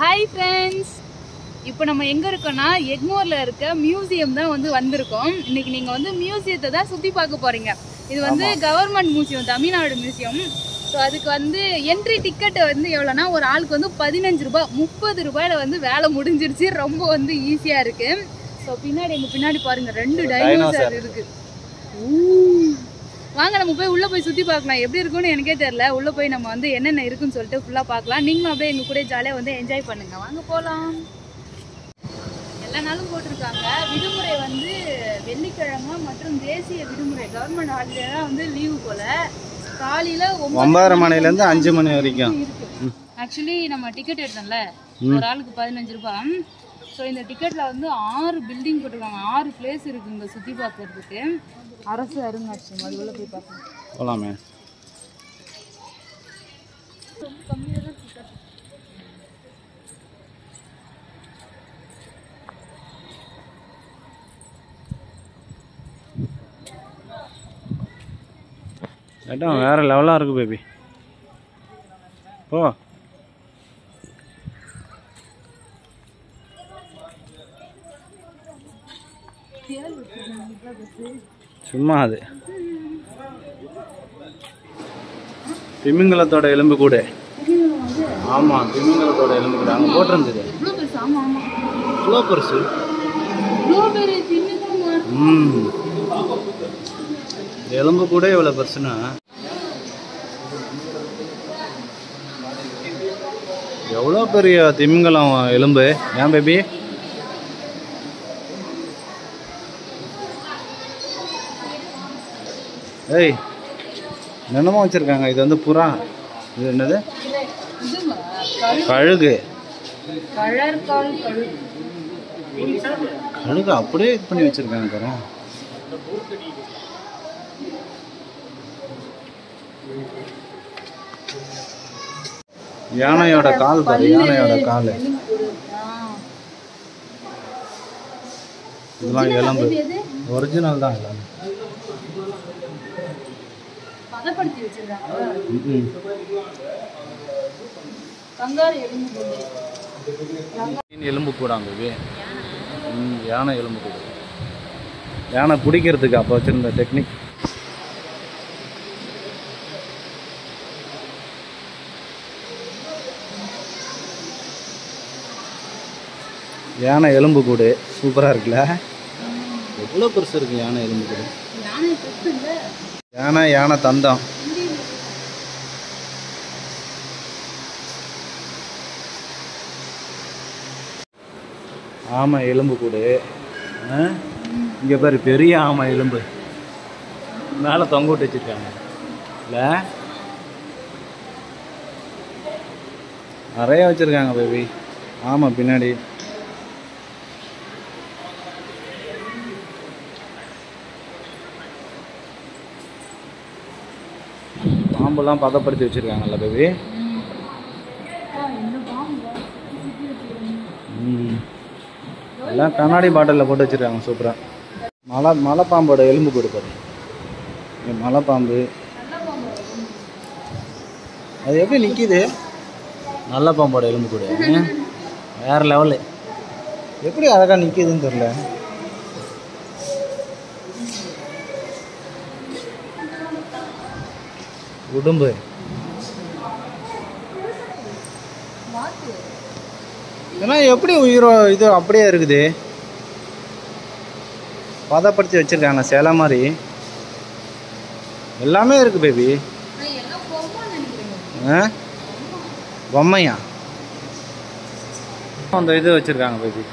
Hi friends இப்போ நம்ம எங்கே இருக்கோம்னா எக்மோரில் இருக்க மியூசியம் தான் வந்து வந்திருக்கோம் இன்னைக்கு நீங்கள் வந்து மியூசியத்தை தான் சுற்றி பார்க்க போகிறீங்க இது வந்து government museum Tamil Nadu museum so அதுக்கு வந்து என்ட்ரி டிக்கெட் வந்து எவ்வளோனா ஒரு ஆளுக்கு வந்து பதினஞ்சு ரூபாய் முப்பது ரூபாயில வந்து வேலை முடிஞ்சிருச்சு ரொம்ப வந்து ஈஸியாக இருக்கு ஸோ பின்னாடி எங்கள் பின்னாடி பாருங்க ரெண்டு டைனோசர் இருக்கு ஊ. வாங்க நம்ம போய் உள்ள போய் சுத்தி பார்க்கலாம் எப்படி இருக்கும்னு எனக்கே தெரியல உள்ள போய் நம்ம வந்து என்னென்ன இருக்குன்னு சொல்லிட்டு ஃபுல்லா பார்க்கலாம் நீங்களும் அப்படியே எங்க கூட ஜாலியா வந்து என்ஜாய் பண்ணுங்க வாங்க போலாம் எல்லா நாளும் போட்டிருக்காங்க விடுமுறை வந்து வெள்ளிக்கிழமை மற்றும் தேசிய விடுமுறை கவர்மெண்ட் ஹாலிடே தான் வந்து லீவு போல காலையில ஒன்பதரை மணிலேருந்து அஞ்சு மணி வரைக்கும் ஆக்சுவலி நம்ம டிக்கெட் எடுத்தோம்ல ஒரு ஆளுக்கு பதினஞ்சு ரூபாய் ஸோ இந்த டிக்கெட்ல வந்து ஆறு பில்டிங் போட்டிருக்காங்க ஆறு பிளேஸ் இருக்கு இங்க சுத்தி பார்க்கறதுக்கு அரசு அருங்காட்சியகம் அது உள்ள போய் பார்க்கலாம் போகலாமே இடம் வேற லெவலாக இருக்கு பேபி போ சும்மா அது திமிங்கலத்தோட எலும்பு கூட ஆமா திமிங்கலத்தோட எலும்பு கூட அங்கே போட்டிருந்தது இவ்வளோ பெருசு ஆமா ஆமா இவ்வளோ பெருசு இவ்வளோ பெரிய திமிங்கலமா ம் எலும்பு கூட இவ்வளோ பெருசுன்னா எவ்வளோ பெரிய திமிங்கலம் எலும்பு ஏன் பேபி ஏய் என்னமோ வச்சுருக்காங்க இது வந்து புறா இது என்னது இதுவா கழு கழுகு கழற்கால் கழு கழுகு அப்படியே இது பண்ணி வச்சுருக்காங்க பாரு யானையோட கால் பாரு யானையோட கால் இதெல்லாம் எலும்பு எது ஒரிஜினல் தான் எல்லாமே பதப்படுத்தி வச்சிருக்காங்க ம்ம். கங்காரு எலும்பு போட்டு மீன் எலும்பு கூடாங்க இது ம், யானை எலும்பு கூட யானை பிடிக்கிறதுக்கு அப்போ வச்சிருந்த டெக்னிக் யானை எலும்பு கூடு சூப்பராக இருக்குல்ல எவ்வளோ பெருசு இருக்கு யானை எலும்பு கூடு யானை பெருசு இல்ல யானை யானை தந்தம் ஆமை எலும்பு கூடு இங்கே பாரு பெரிய ஆமை எலும்பு மேலே தொங்க விட்டு வச்சிருக்காங்க இல்லை நிறைய வச்சிருக்காங்க பேபி ஆமாம் பின்னாடி பாம்பெல்லாம் பதப்படுத்தி வச்சிருக்காங்கல்ல பேபி இந்த பாம்பு ம் எல்லாம் கண்ணாடி பாட்டிலில் போட்டு வச்சிருக்காங்க சூப்பராக மலை மலைப்பாம்போட எலும்பு கூடு பாரு இங்க மலைப்பாம்பு அது எப்படி நிற்கிது நல்ல பாம்போட எலும்பு கூடு ம். வேற லெவலு எப்படி அழகாக நிற்கிதுன்னு தெரில உடும்பு ஏன்னா எப்படி உயிரோ இது அப்படியே இருக்குது பதப்படுத்தி வச்சிருக்காங்க சேலை மாதிரி எல்லாமே இருக்கு பேபி எல்லாம் பொம்மைன்னு நினைக்கிறேன் ஆ பொம்மையா அந்த இது வச்சிருக்காங்க பேபி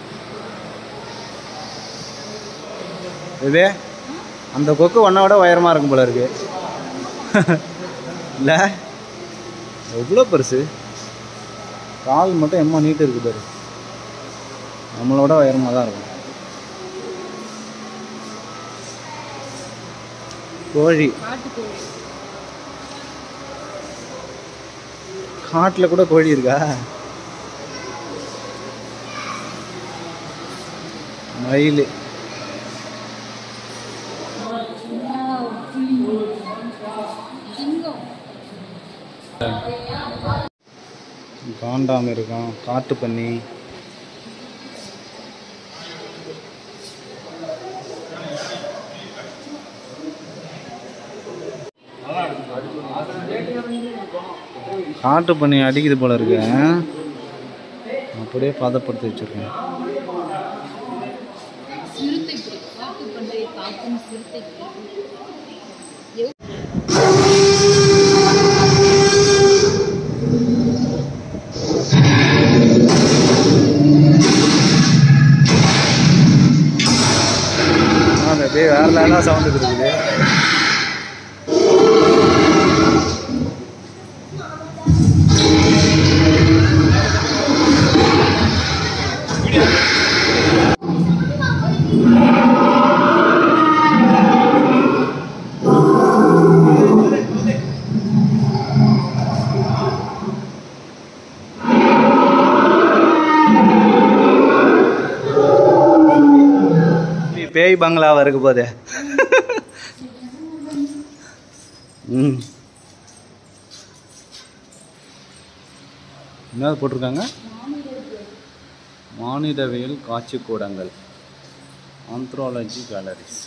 பேபி அந்த கொக்கு ஒன்றை விட உயரமாக இருக்கும் போல இருக்கு இல்லை எவ்வளோ பெருசு கால் மட்டும் எம்மா நீட்டு இருக்கு பாரு நம்மளோட உயரமாக தான் இருக்கும் கோழி காட்டுக்கோழி காட்டில் கூட கோழி இருக்கா மயில் சிங்கம் காண்டாம இருக்கும் காட்டு பன்னி காட்டு பன்னி அடிக்குது போல இருக்கு ஆ? அப்படியே பதப்படுத்தி வச்சிருக்கேன் சிறுத்தைக்கு காட்டு பன்றியை காக்கும் சிறுத்தைக்கு அது அப்படியே வேற லெவலாக சவுண்ட் இருக்குது பேய் பங்களாவா இருக்க போதே ம் என்ன போட்டிருக்காங்க மானிடவியல் காட்சிக்கூடங்கள் ஆந்த்ரோலஜி கேலரிஸ்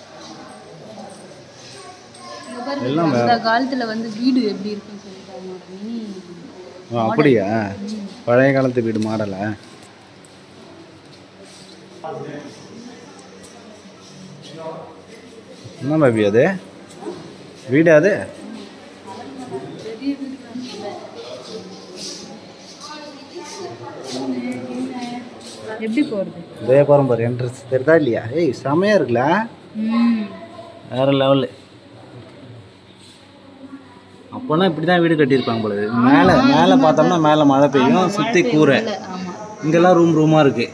எல்லாம் வேற. அந்த காலத்துல வந்து வீடு எப்படி இருக்குன்னு சொல்லிட்டு அவங்களோட மினி ஓ, அப்படியா பழைய காலத்து வீடு மாடலா என்ன பேபி அது வீடு அது எப்படி போறது இதே பாரு என்ட்ரன்ஸ் தெரியுதா இல்லையா ஏய் செமையா இருக்குல்ல வேற லெவலு அப்போனா இப்படி தான் வீடு கட்டியிருப்பாங்க போல இருக்கு. மேலே மேலே பார்த்தோம்னா மேலே மழை பெய்யும் சுற்றி கூரை ஆமா இங்கெல்லாம் ரூம் ரூமாக இருக்கு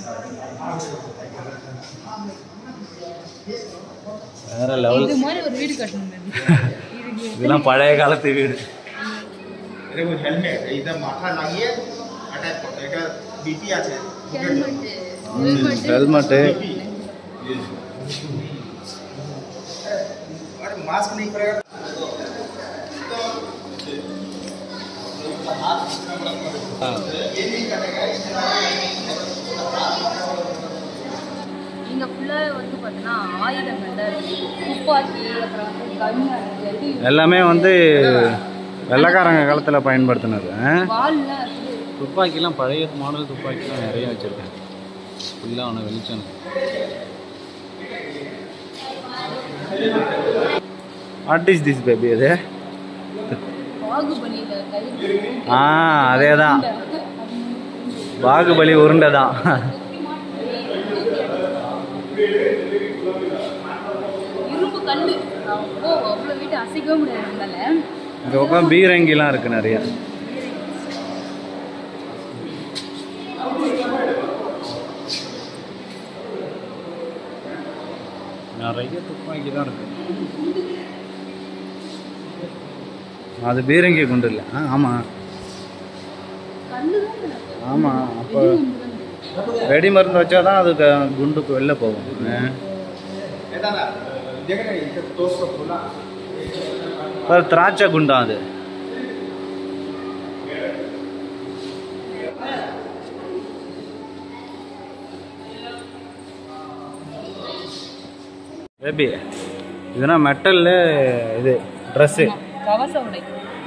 வேற லெவல் இது மாதிரி ஒரு வீடு கட்டணும் baby. இதெல்லாம் பழைய காலத்து வீடு এরকম হেলমেট এইটা মাথা লাগিয়ে একটা একটা বিপি আছে ஹெல்மெட்டு और मास्क नहीं पड़ेगा இங்க ஃபுல்லா வந்து பாத்தீங்கன்னா ஆயுதங்கள்ல இருக்கு துப்பாக்கி அப்புறம் வந்து கன் அது எல்லாமே வந்து வெள்ளைக்காரங்க காலத்தில் பயன்படுத்தினது ஆ? வால்லாம் இருக்குது துப்பாக்கிலாம் பழைய மாடல் துப்பாக்கிலாம் நிறைய வச்சுருக்கேன் ஃபுல்லாக அவனை வெளிச்சம் வாட் இஸ் திஸ் பேபி அது பாகுபலியில கயிறு ஆ அதே தான் பாகுபலி உருண்டை தான் இரும்பு கல்லு அப்போ அவ்வளோ வீட்டு அசைக்கவே முடியாது நம்மளால இந்த பக்கம் பீரங்கிலாம் இருக்கு நிறைய நிறைய துப்பாக்கி தான் இருக்கு அது பீரங்கி குண்டு இல்லை ஆ ஆமாம் கல்லு தான் எனக்கு. ஆமாம் அப்போ இரும்பு தான். வெடி மருந்து வச்சா தான் அது க- குண்டுக்கு வெளில போகும் ஆ. এটা না দেখে না এটা তো সব খোলা அது திராட்சை குண்டா அது பேபி இதுனா மெட்டல்ல இது ட்ரெஸ்ஸு கவச உடை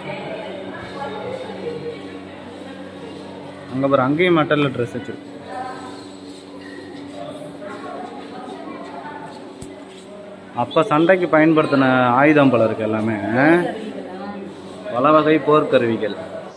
அங்கே பாரு அங்கேயும் மெட்டல்ல ட்ரெஸ் வச்சிருக்கு அப்போ சண்டைக்கு பயன்படுத்தின ஆயுதம் போல இருக்கு எல்லாமே பல வகை போர்க்கருவிகள்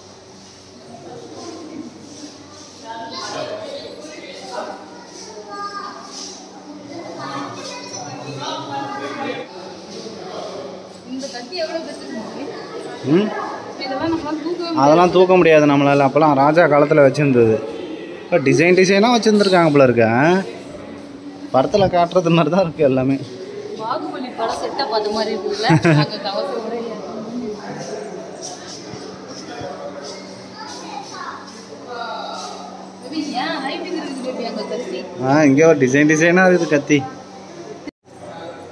இந்த கத்தி எவ்வளோ பெருசு ம் இதெல்லாம் நம்மளால தூக்கவே அதெல்லாம் தூக்க முடியாது நம்மளால அப்போல்லாம் ராஜா காலத்தில் வச்சுருந்தது இப்போ டிசைன் டிசைனாக வச்சுருந்துருக்காங்க போல இருக்க படத்தில் காட்டுறது மாதிரி தான் இருக்குது எல்லாமே பாகுபலி படம் செட்டா பார்த்த மாதிரி இருக்குதுல்ல அங்க கவச உடை பேபி ஏன் ஹைட்டுக்கு இருக்குது பேபி அங்க கத்தி ஆ இங்கே ஒரு டிசைன் டிசைனாக இருக்குது கத்தி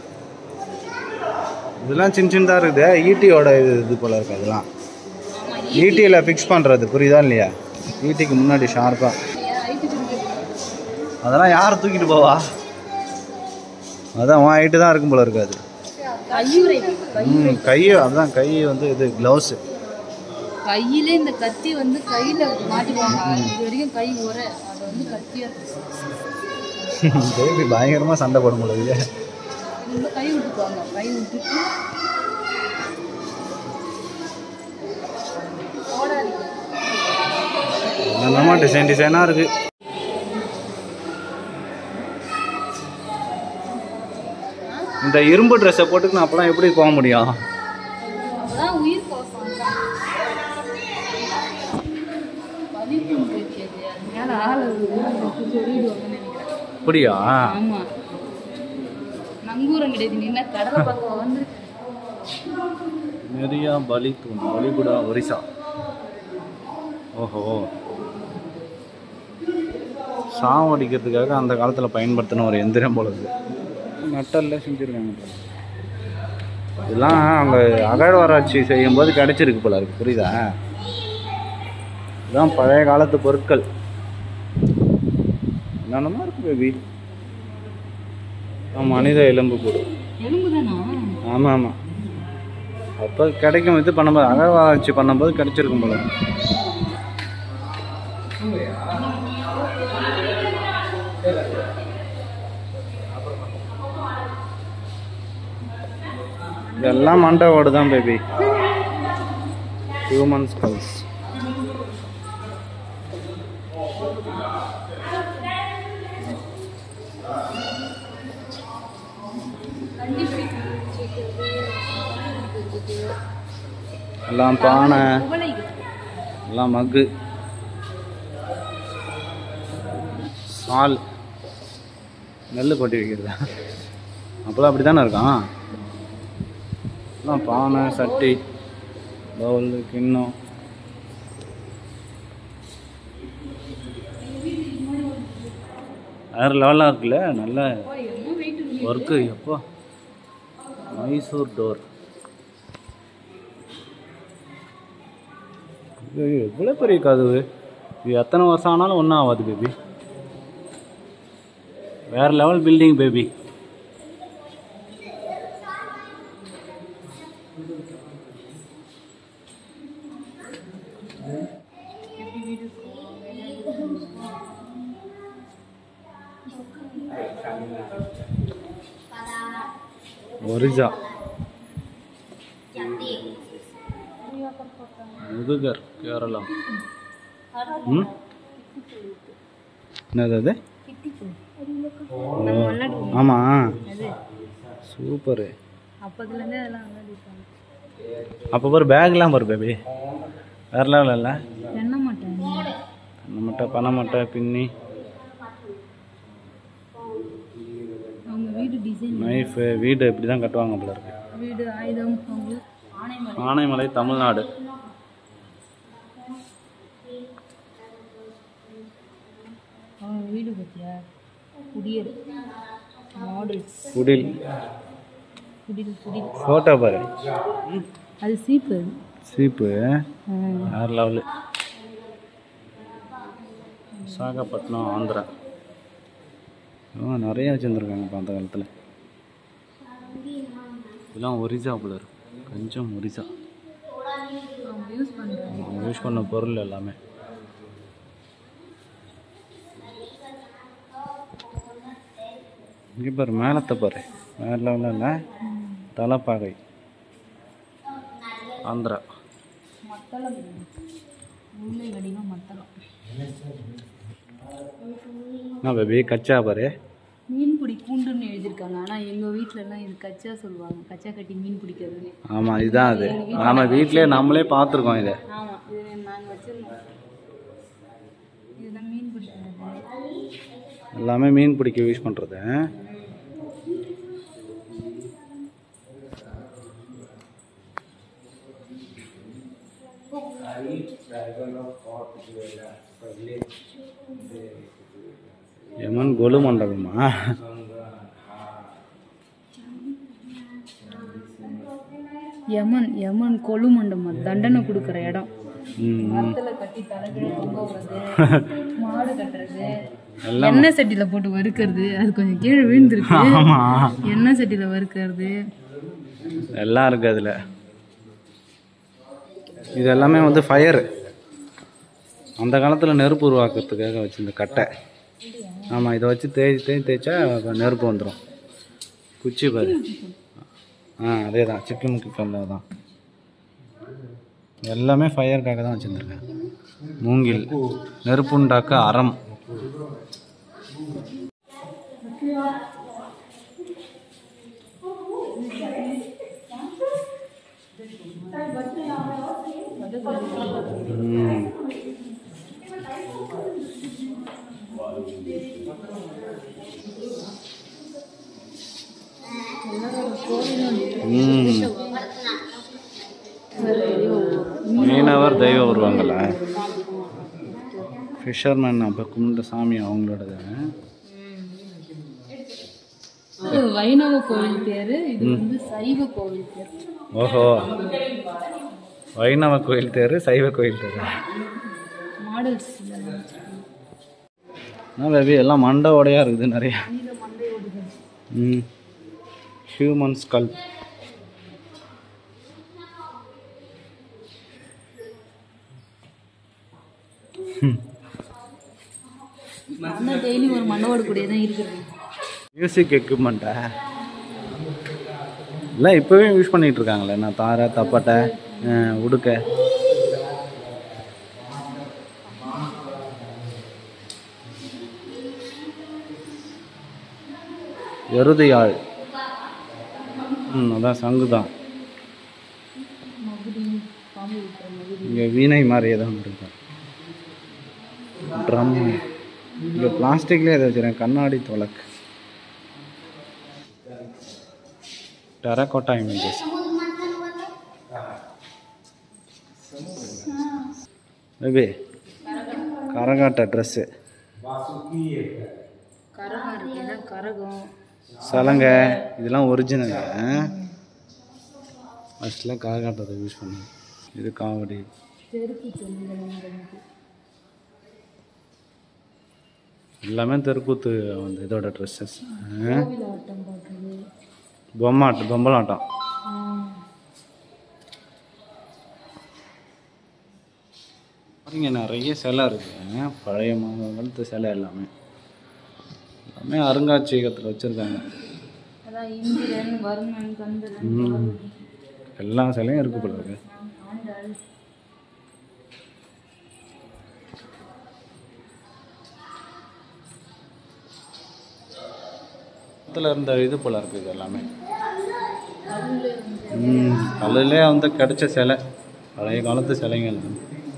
இதெல்லாம் சின்ன சின்னதாக இருக்குது ஈட்டியோட இது இது போல இருக்கு அதெல்லாம் ஆமா ஈட்டியில் ஃபிக்ஸ் பண்ணுறது புரியுதா இல்லையா ஈட்டிக்கு முன்னாடி ஷார்ப்பாக அதெல்லாம் யார் தூக்கிட்டு போவா அதான் உன் ஹைட்டு தான் இருக்கும் போல இருக்காது கையுறை ம் கை அதான் கை வந்து இது க்ளவுஸு கையில இந்த கத்தி வந்து கையில மாட்டிக்குவாங்க இது வரைக்கும் கை உர அது வந்து கத்தியா இருக்கு பேபி பயங்கரமாக சண்டை போடும் போல இல்லையா இது வந்து கை விட்டுக்குவாங்க கை விட்டுட்டு என்னமா டிசைன் டிசைனாக இருக்குது இந்த இரும்பு ட்ரெஸ்ஸை போட்டுக்கு நான் அப்போலாம் எப்படி போக முடியும் அப்பதான் உயிர் கவசம் வலிப்பு போயிடுச்சு அது. அது மேல ஆள் சொல்லிடுவாங்கன்னு நினைக்கிறேன் அப்படியா ஆமா நங்கூரம் கிடையாது நின்னா கடலை பக்கம் வந்து நிறைய பலி தூண் பலிகுடா ஒரிசா ஓஹோ சாவம் அடிக்கிறதுக்காக அந்த காலத்தில் பயன்படுத்தின ஒரு எந்திரம் போல இருக்கு நட்டல்ல செஞ்சுருக்காங்க போல. இதெல்லாம் அவங்க அகழ்வாராய்ச்சி செய்யும்போது கிடைச்சிருக்கு போல இருக்கு புரியுதா இதுதான் பழைய காலத்து பொருட்கள் என்னென்னமா இருக்கு பேபி மனித எலும்பு கூட எலும்பு தானா ஆமாம் ஆமாம் அப்போ கிடைக்கும் இது பண்ணும்போது அகழ்வாராய்ச்சி பண்ணும்போது கிடைச்சிருக்கும் போல இதெல்லாம் மண்டை ஓடு தான் பேபி ஹியூமன் ஸ்கல்ஸ் எல்லாம் பானை குவளைகள் எல்லாம் மக்கு சால் நெல் கொட்டி வைக்கிறதா அப்போலாம் அப்படி தானே இருக்கான் எல்லாம் பானை சட்டி பவுல் கிண்ணம் வேறு லெவலாக இருக்குல்ல நல்ல ஒர்க்கு எப்போ மைசூர் டோர் ஐயோ எவ்வளோ பெரிய கதவு இது எத்தனை வருஷம் ஆனாலும் ஒன்றும் ஆகாது பேபி வேற லெவல் பில்டிங் பேபி ஒரிஜா முதுகர் கேரளா ம் என்னது அது ஆமாம் சூப்பரு அப்பதுலேருந்தே அதெல்லாம் விளையாடிப்பாங்க அப்போ பாரு பேக்லாம் பாரு பேபி வேற லெவல் இல்லை எண்ண மாட்டேன் நம்மகிட்ட பனை மட்டை பின்னி அவங்க வீடு டிசைன் நைஃபு வீடு இப்படி தான் கட்டுவாங்க போல இருக்கு வீடு ஆயுதம் அவங்க ஆனைமலை ஆனைமலை தமிழ்நாடு அவங்க வீடு பத்தியா குடியர் மாடல்ஸ் குடில் குடில் குடில் ஃபோட்டோ பாரு அது சீப்பு அது. சீப்பு ஆ. வேற லெவலு விசாகப்பட்டினம் ஆந்திரா ஆ நிறைய வச்சுருந்துருக்காங்கப்பா அந்த காலத்தில் இதெல்லாம் ஒரிஜா போல இருக்கு கொஞ்சம் ஒரிஜா அவங்க யூஸ் பண்ணுறாங்க அவங்க யூஸ் பண்ண பொருள் எல்லாமே இங்கே பாரு மேலத்தை பாரு வேற லெவலில் இல்லை தலைப்பாகை ஆந்திரா மத்தளம் முல்லை வடிவம் மத்தளம் என்ன பேபி கச்சா பாரு மீன் பிடி கூண்டுன்னு எழுதியிருக்காங்க ஆனால் எங்கள் வீட்டிலலாம் இது கச்சா சொல்லுவாங்க கச்சா கட்டி மீன் பிடிக்கிறதுன்னு ஆமாம் இதுதான் அது ஆமாம் வீட்டிலே நம்மளே பார்த்துருக்கோம் இதை ஆமாம் இது நாங்கள் வச்சுருந்தோம் இதுதான் மீன் பிடிக்கிறது எல்லாமே மீன் பிடிக்க யூஸ் பண்ணுறது எமன் கொலு மண்டபமா யமன் யமன் கொலுமண்டமா தண்டனை கொடுக்குற இடம் ம் மரத்துல கட்டி தலைகளை தொங்க விடுறது மாடு கட்டுறது எல்லாம் எண்ணெய் சட்டியில போட்டு வறுக்கிறது அது கொஞ்சம் கீழே விழுந்துருக்கு ஆமாம் எண்ணெய் சட்டியில வறுக்கிறது எல்லாம் இருக்கு அதில் இது எல்லாமே வந்து ஃபயர் அந்த காலத்தில் நெருப்பு உருவாக்குறதுக்காக வச்சிருந்த கட்டை ஆமாம் இதை வச்சு தேய்ச்சி தேய்ச்சி தேய்ச்சா நெருப்பு வந்துடும் குச்சி பாரு ஆ அதே தான் சிக்கி முக்கி கல்ல தான் எல்லாமே ஃபயருக்காக தான் வச்சுருந்துருக்கேன் மூங்கில் நெருப்புண்டாக்க அறம் ம் ம் மீனவர் தெய்வ உருவங்களா ஃபிஷர்மேன் அப்போ கும்பிட்ட சாமி அவங்களோடது இது வைணவ கோவில் பேரு இது வந்து சைவ கோவில் பேர் ஓஹோ வைணவ கோயில் தேர் சைவ கோயில் தேர் மாடல்ஸ் என்ன பேபி எல்லாம் மண்டை உடையா இருக்குது நிறைய ம் ஹியூமன் ஸ்கல் நான் டெய்லி ஒரு மண்டவோட கூடிய தான் இருக்கிறது மியூசிக் எக்யூப்மெண்ட்டா இல்லை இப்போவே யூஸ் பண்ணிகிட்டு இருக்காங்களே நான் தாரை தப்பட்டை அஹ், உடுக்க எருது யாழ் ம் அதான் சங்கு தான் இங்கே வீணை மாதிரி ஏதோ ஒன்று இருக்கும் ட்ரம் இங்கே பிளாஸ்டிக்லேயே எதை வச்சுருக்கேன் கண்ணாடி தொலக்கு டெரகோட்டா இமேஜஸ் பேபி கரகாட்ட ட்ரெஸ்ஸு கரகம் இருக்குன்னா கரகம் சலங்க இதெல்லாம் ஒரிஜினல் ஃபஸ்ட்டில் கரகாட்டத்தை யூஸ் பண்ணி இது காவடி செருப்பு தொழில்கள் எல்லாமே தெருக்கூத்து வந்து இதோட ட்ரெஸ்ஸஸ் கோவில் ஆட்டம் பார்க்குறது பொம்மாட்டம் பொம்பலாட்டம் இங்கே நிறைய சிலை இருக்குது பழைய மா- காலத்து சிலை எல்லாமே எல்லாமே அருங்காட்சியகத்தில் வச்சுருக்காங்க அதான் இந்திரன் வருணன் கந்தன் ம். எல்லா சிலையும் இருக்கு போல இருக்கு ஆண்டாள் பக்கத்தில் இருந்த இது போல இருக்கு இது எல்லாமே ம் கல்லுலே வந்து கிடைச்ச சிலை பழைய காலத்து சிலைங்க இது.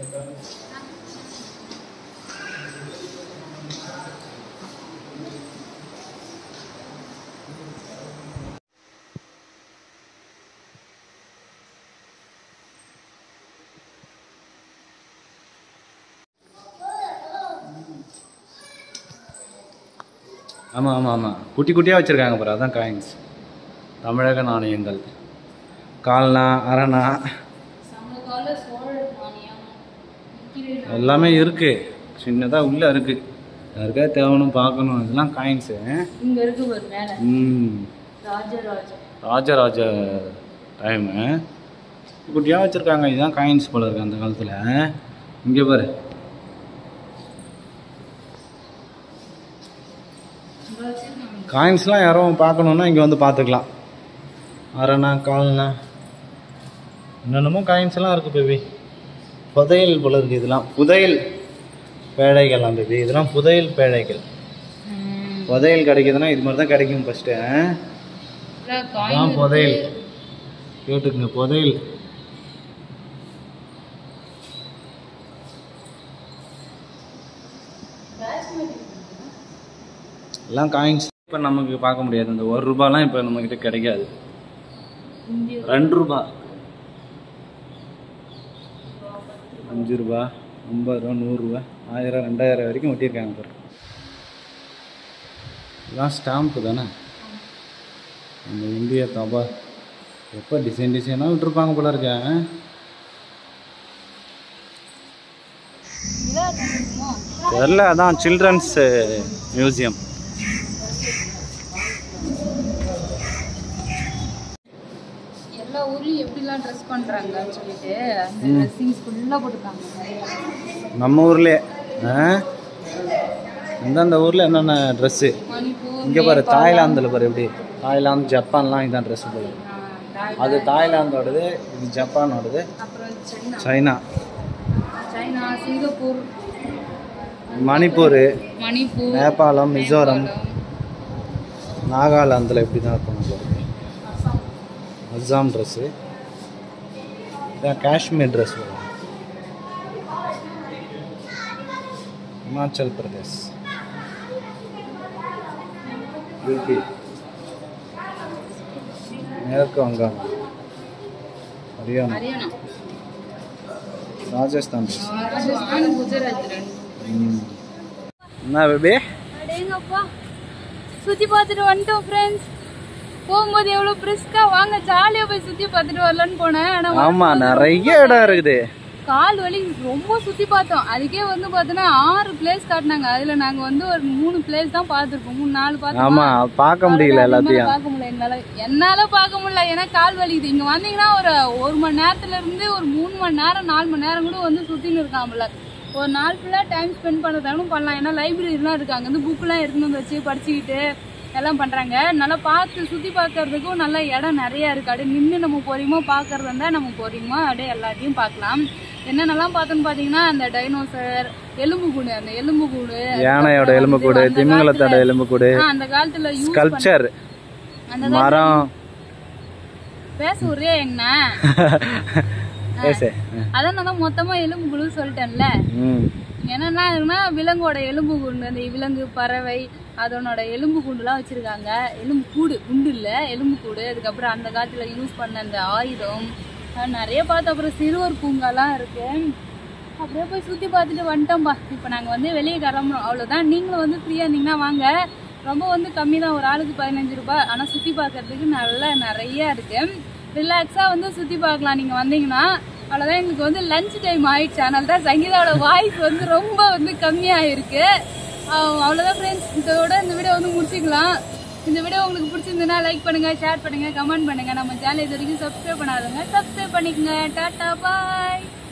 ஆமாம் ஆமாம் ஆமாம் குட்டி குட்டியாக வச்சுருக்காங்க பாரு அதான் காயின்ஸ் தமிழக நாணயங்கள் கால்னா அரணா சமகால சோழ நாணயம் விக்கிரேன் எல்லாமே இருக்குது சின்னதாக உள்ளே இருக்குது யாருக்கா தேவணும் பார்க்கணும் இதெல்லாம் காயின்ஸு இங்க இருக்கு ஒரு மேல ம் ராஜராஜா ராஜராஜ டைமு குட்டியாக வச்சுருக்காங்க இதுதான் காயின்ஸ் போல இருக்கு அந்த காலத்தில் இங்கே பாரு காயின்ஸ்லாம் யாரும் பார்க்கணுன்னா இங்கே வந்து பார்த்துக்கலாம் அரைண்ணா கால்ண்ணா என்னென்னமோ காயின்ஸ்லாம் இருக்குது பேபி புதையல் போல இருக்குது இதெல்லாம் புதையல் பேழைகள்லாம் பேபி இதெல்லாம் புதையல் பேழைகள் புதையல் கிடைக்குதுன்னா இது மாதிரி தான் கிடைக்கும் ஃபஸ்ட்டு அதான் புதையல் கேட்டுக்குங்க புதையல் எல்லாம் காயின்ஸ் இப்போ நமக்கு பார்க்க முடியாது இந்த ஒரு ரூபாலாம் இப்போ நம்மக்கிட்ட கிடைக்காது ரெண்டு ரூபா அஞ்சு ரூபா ஐம்பது ரூபா நூறுரூவா ஆயிரம் ரெண்டாயிரம் வரைக்கும் ஒட்டியிருக்காங்க பாரு இதெல்லாம் ஸ்டாம்ப்பு தானே நம்ம இந்திய தபா எப்போ டிசைன் டிசைனாக விட்டுருப்பாங்க போல இருக்க விளையாட்டு இருக்குமோ தெரில அதான் சில்ட்ரன்ஸ் மியூசியம் எல்லா ஊர்லயும் எப்படிலாம் ட்ரெஸ் பண்றாங்கன்னு சொல்லிட்டு அந்த ட்ரெஸ்ஸிங்ஸ் ஃபுல்லா போட்டுருக்காங்க நம்ம ஊர்லேயே ஆ எந்தெந்த ஊரில் என்னென்ன ட்ரெஸ்ஸு மணிப்பூர் இங்கே பாரு தாய்லாந்தில் பாரு எப்படி தாய்லாந்து ஜப்பான்லாம் இதான் ட்ரெஸ் போல ஆ, தாய்- அது தாய்லாந்தோடது இது ஜப்பானோடது அப்புறம் China China China Singapore Manipur Manipur நேபாளம் மிசோரம் நாகாலாந்தில் எப்படி தான் இருக்கும் பாரு அஸ்ஸாம் ட்ரெஸ்ஸு இதான் காஷ்மீர் ட்ரெஸ் இமாச்சல் பிரதேஷ் யூபி மேற்கு வங்காளம் ஹரியானா ஹரியானா ராஜஸ்தான் ட்ரெஸ் ராஜஸ்தான் குஜராத் ரெண்டு ம். என்ன பேபி அடேங்கப்பா சுத்தி பார்த்துட்டு வந்துட்டோம் ஃப்ரெண்ட்ஸ் போகும்போது எவ்வளவு பிரிஸ்கா வாங்க ஜாலியா போய் சுத்தி பார்த்துட்டு வரலான்னு போனேன் ஆனா ஆமா நிறைய இடம் இருக்குது கால் வலி ரொம்ப சுத்தி பார்த்தோம் அதுக்கே வந்து பார்த்தோன்னா ஆறு பிளேஸ் காட்டினாங்க அதுல நாங்க வந்து ஒரு மூணு பிளேஸ் தான் பார்த்துருப்போம் மூணு நாலு பார்த்தோம் ஆமா பார்க்க முடியல எல்லாத்தையும் பார்க்க முடியல என்னால என்னால பார்க்க முடியல ஏன்னா கால் வலிக்குது இங்க வந்தீங்கன்னா ஒரு ஒரு மணி நேரத்துல இருந்து ஒரு மூணு மணி நேரம் நாலு மணி நேரம் கூட வந்து சுத்தின்னு இருக்காமல ஒரு நாள் ஃபுல்லா டைம் ஸ்பெண்ட் பண்றதாலும் பண்ணலாம் ஏன்னா லைப்ரரிலாம் இருக்கு அங்க வந்து புக்லாம் எடுத்துன்னு வந்து வச்சு படிச்சுக்கிட்டு எல்லாம் பண்றாங்க நல்லா பார்த்து சுத்தி பார்க்கறதுக்கும் நல்ல இடம் நிறைய இருக்கு அப்படியே நின்று நம்ம பொறியுமா பார்க்கறதா இருந்தா நம்ம பொறியுமா அப்படியே எல்லாத்தையும் பார்க்கலாம் என்னென்னலாம் பார்த்தோன்னு பார்த்தீங்கன்னா அந்த டைனோசர் எலும்பு கூடு அந்த எலும்பு கூடு யானையோட எலும்புக்கூடு திமிங்கலத்தோட எலும்புக்கூடு ஆ, அந்த காலத்துல யூஸ் ஸ்கல்ப்சர் அந்த மரம் பேச ஒரே எங்கண்ணா பேசு அதான் நான் தான் மொத்தமா எலும்பு குழு சொல்லிட்டேன்ல ம் என்னென்ன இருக்குன்னா விலங்கோட எலும்பு குண்டு அந்த விலங்கு பறவை அதனோட எலும்பு குண்டுலாம் வச்சிருக்காங்க எலும்பு கூடு குண்டு இல்ல எலும்பு கூடு அதுக்கப்புறம் அந்த காலத்துல யூஸ் பண்ண அந்த ஆயுதம் அது நிறைய பார்த்து அப்புறம் சிறுவர் பூங்காலாம் இருக்கு அப்படியே போய் சுத்தி பார்த்துட்டு வந்துட்டோம்பா இப்போ நாங்க வந்து வெளியே கிளம்புறோம் அவ்வளவுதான் நீங்களும் வந்து ஃப்ரீயா இருந்தீங்கன்னா வாங்க ரொம்ப வந்து கம்மி தான் ஒரு ஆளுக்கு பதினஞ்சு ரூபாய் ஆனா சுத்தி பார்க்கறதுக்கு நல்லா நிறைய இருக்கு ரிலாக்ஸா வந்து சுத்தி பார்க்கலாம் நீங்க வந்தீங்கன்னா அவ்வளோதான் எங்களுக்கு வந்து லஞ்ச் டைம் ஆயிடுச்சு அதனால தான் சங்கீதாவோட வாய்ஸ் வந்து ரொம்ப வந்து கம்மியாயிருக்கு அஹ் அவ்வளவுதான் ஃப்ரெண்ட்ஸ் இதோட இந்த வீடியோ வந்து முடிச்சுக்கலாம் இந்த வீடியோ உங்களுக்கு பிடிச்சிருந்ததுன்னா லைக் பண்ணுங்க ஷேர் பண்ணுங்க கமெண்ட் பண்ணுங்க நம்ம சேனல் இது வரைக்கும் சப்ஸ்கிரைப் பண்ணாதவங்க சப்ஸ்கிரைப் பண்ணிக்கங்க டாடா பாய்